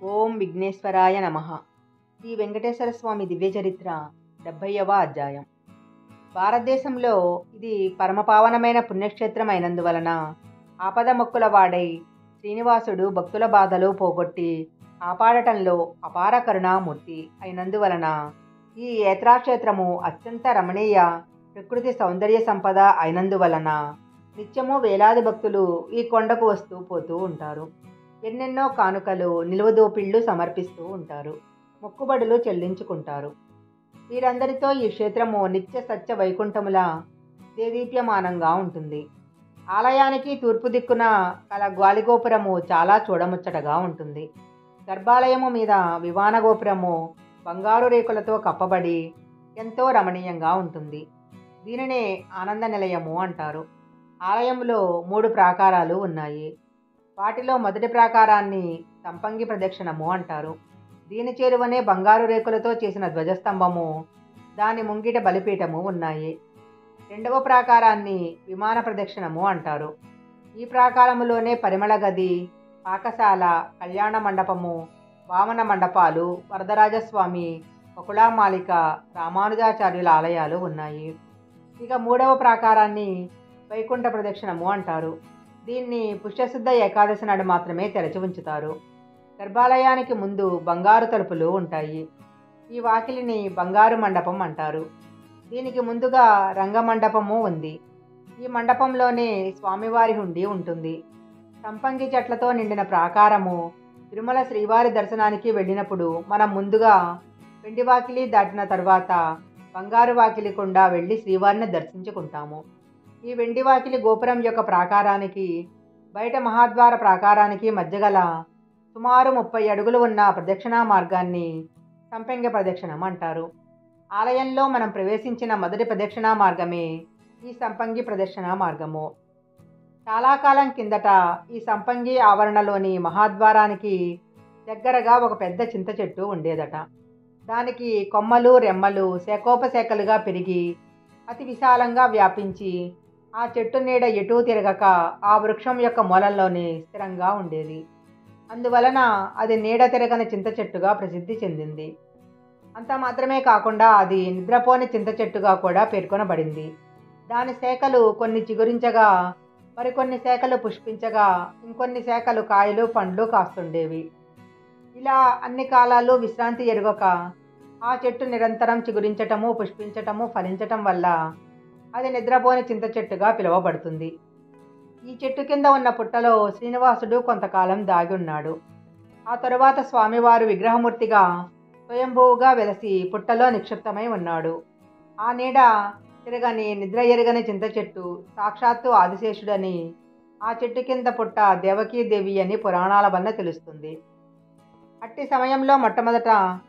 ఓం విఘ్నేశ్వరాయ నమ శ్రీ వెంకటేశ్వర స్వామి దివ్య చరిత్ర డెబ్భైవ అధ్యాయం భారతదేశంలో ఇది పరమపావనమైన పుణ్యక్షేత్రం అయినందువలన ఆపద మొక్కుల వాడై శ్రీనివాసుడు భక్తుల బాధలు పోగొట్టి కాపాడటంలో అపార కరుణామూర్తి అయినందువలన ఈ యాత్రాక్షేత్రము అత్యంత రమణీయ ప్రకృతి సౌందర్య సంపద అయినందువలన నిత్యము వేలాది భక్తులు ఈ కొండకు వస్తూ పోతూ ఉంటారు ఎన్నెన్నో కానుకలు నిలువదోపిళ్ళు సమర్పిస్తూ ఉంటారు మొక్కుబడులు చెల్లించుకుంటారు వీరందరితో ఈ క్షేత్రము నిత్య సత్య వైకుంఠముల దేదీప్యమానంగా ఉంటుంది ఆలయానికి తూర్పు దిక్కున కల గ్వాలిగోపురము చాలా చూడముచ్చటగా ఉంటుంది గర్భాలయము మీద విమాన గోపురము బంగారు రేకులతో కప్పబడి ఎంతో రమణీయంగా ఉంటుంది దీనినే ఆనంద నిలయము అంటారు ఆలయంలో మూడు ప్రాకారాలు ఉన్నాయి వాటిలో మొదటి ప్రాకారాన్ని సంపంగి ప్రదక్షిణము అంటారు దీని చేరువనే బంగారు రేకులతో చేసిన ధ్వజస్తంభము దాని ముంగిట బలిపీఠము ఉన్నాయి రెండవ ప్రాకారాన్ని విమాన ప్రదక్షిణము అంటారు ఈ ప్రాకారములోనే పరిమళ గది పాకశాల కళ్యాణ మండపము వామన మండపాలు వరదరాజస్వామి బకుళామాలిక రామానుజాచార్యుల ఆలయాలు ఉన్నాయి ఇక మూడవ ప్రాకారాన్ని వైకుంఠ ప్రదక్షిణము అంటారు దీన్ని పుష్యశుద్ధ ఏకాదశి నాడు మాత్రమే తెరచి ఉంచుతారు గర్భాలయానికి ముందు బంగారు తలుపులు ఉంటాయి ఈ వాకిలిని బంగారు మండపం అంటారు దీనికి ముందుగా రంగమండపము ఉంది ఈ మండపంలోనే స్వామివారి హుండీ ఉంటుంది సంపంగి చెట్లతో నిండిన ప్రాకారము తిరుమల శ్రీవారి దర్శనానికి వెళ్ళినప్పుడు మనం ముందుగా వెండి వాకిలి దాటిన తర్వాత బంగారు వాకిలి గుండా వెళ్ళి శ్రీవారిని దర్శించుకుంటాము ఈ వెండి వాకిలి గోపురం యొక్క ప్రాకారానికి బయట మహాద్వార ప్రాకారానికి మధ్యగల సుమారు ముప్పై అడుగులు ఉన్న ప్రదక్షిణా మార్గాన్ని సంపెంగ ప్రదక్షిణం అంటారు ఆలయంలో మనం ప్రవేశించిన మొదటి ప్రదక్షిణా మార్గమే ఈ సంపంగి ప్రదక్షిణా మార్గము చాలా కాలం కిందట ఈ సంపంగి ఆవరణలోని మహాద్వారానికి దగ్గరగా ఒక పెద్ద చింత చెట్టు ఉండేదట దానికి కొమ్మలు రెమ్మలు శాఖోపశాఖలుగా పెరిగి అతి విశాలంగా వ్యాపించి ఆ చెట్టు నీడ ఎటూ తిరగక ఆ వృక్షం యొక్క మూలంలోనే స్థిరంగా ఉండేది అందువలన అది నీడ తిరగని చింత చెట్టుగా ప్రసిద్ధి చెందింది అంత మాత్రమే కాకుండా అది నిద్రపోని చింత చెట్టుగా కూడా పేర్కొనబడింది దాని శాఖలు కొన్ని చిగురించగా మరికొన్ని శాఖలు పుష్పించగా ఇంకొన్ని శాఖలు కాయలు పండ్లు కాస్తుండేవి ఇలా అన్ని కాలాలు విశ్రాంతి ఎరుగక ఆ చెట్టు నిరంతరం చిగురించటము పుష్పించటము ఫలించటం వల్ల అది నిద్రపోని చింత చెట్టుగా పిలువబడుతుంది ఈ చెట్టు కింద ఉన్న పుట్టలో శ్రీనివాసుడు కొంతకాలం దాగి ఉన్నాడు ఆ తరువాత స్వామివారు విగ్రహమూర్తిగా స్వయంభూగా వెలసి పుట్టలో నిక్షిప్తమై ఉన్నాడు ఆ నీడ తిరగని నిద్ర ఎరగని చింత చెట్టు సాక్షాత్తు ఆదిశేషుడని ఆ చెట్టు కింద పుట్ట దేవకీదేవి అని పురాణాల వల్ల తెలుస్తుంది అట్టి సమయంలో మొట్టమొదట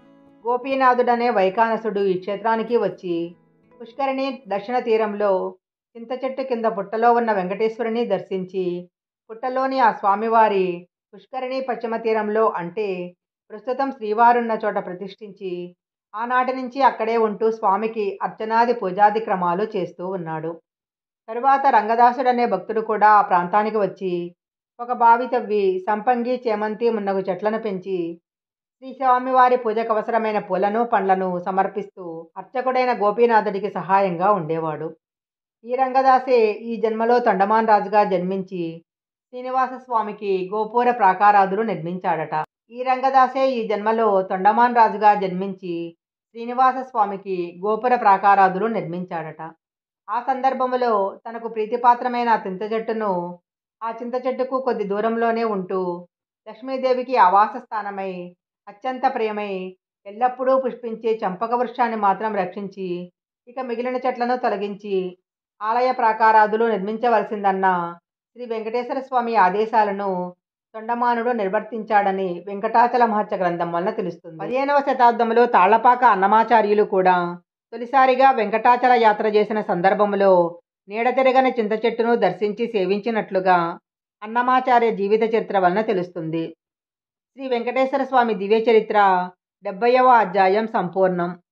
గోపీనాథుడనే వైకానసుడు ఈ క్షేత్రానికి వచ్చి పుష్కరిణి దక్షిణ తీరంలో చింత చెట్టు కింద పుట్టలో ఉన్న వెంకటేశ్వరుని దర్శించి పుట్టలోని ఆ స్వామివారి పుష్కరిణి పశ్చిమ తీరంలో అంటే ప్రస్తుతం శ్రీవారున్న చోట ప్రతిష్ఠించి ఆనాటి నుంచి అక్కడే ఉంటూ స్వామికి అర్చనాది పూజాది క్రమాలు చేస్తూ ఉన్నాడు తరువాత రంగదాసుడనే భక్తుడు కూడా ఆ ప్రాంతానికి వచ్చి ఒక బావి తవ్వి సంపంగి చేమంతి మున్నగు చెట్లను పెంచి శ్రీ స్వామివారి పూజకు అవసరమైన పూలను పండ్లను సమర్పిస్తూ అర్చకుడైన గోపీనాథుడికి సహాయంగా ఉండేవాడు ఈ రంగదాసే ఈ జన్మలో తొండమాన్ రాజుగా జన్మించి శ్రీనివాస స్వామికి గోపుర ప్రాకారాదులు నిర్మించాడట ఈ రంగదాసే ఈ జన్మలో తొండమాన్ రాజుగా జన్మించి శ్రీనివాస స్వామికి గోపుర ప్రాకారాదులు నిర్మించాడట ఆ సందర్భంలో తనకు ప్రీతిపాత్రమైన చింత చెట్టును ఆ చింత చెట్టుకు కొద్ది దూరంలోనే ఉంటూ లక్ష్మీదేవికి ఆవాస స్థానమై అత్యంత ప్రియమై ఎల్లప్పుడూ పుష్పించే చంపక వృక్షాన్ని మాత్రం రక్షించి ఇక మిగిలిన చెట్లను తొలగించి ఆలయ ప్రాకారాదులు నిర్మించవలసిందన్న శ్రీ వెంకటేశ్వర స్వామి ఆదేశాలను తొండమానుడు నిర్వర్తించాడని వెంకటాచల మహత్య గ్రంథం వలన తెలుస్తుంది పదిహేనవ శతాబ్దంలో తాళ్లపాక అన్నమాచార్యులు కూడా తొలిసారిగా వెంకటాచల యాత్ర చేసిన సందర్భంలో నీడ తిరగని చింత చెట్టును దర్శించి సేవించినట్లుగా అన్నమాచార్య జీవిత చరిత్ర వలన తెలుస్తుంది శ్రీ వెంకటేశ్వర స్వామి దివ్య చరిత్ర డెబ్బైవ అధ్యాయం సంపూర్ణం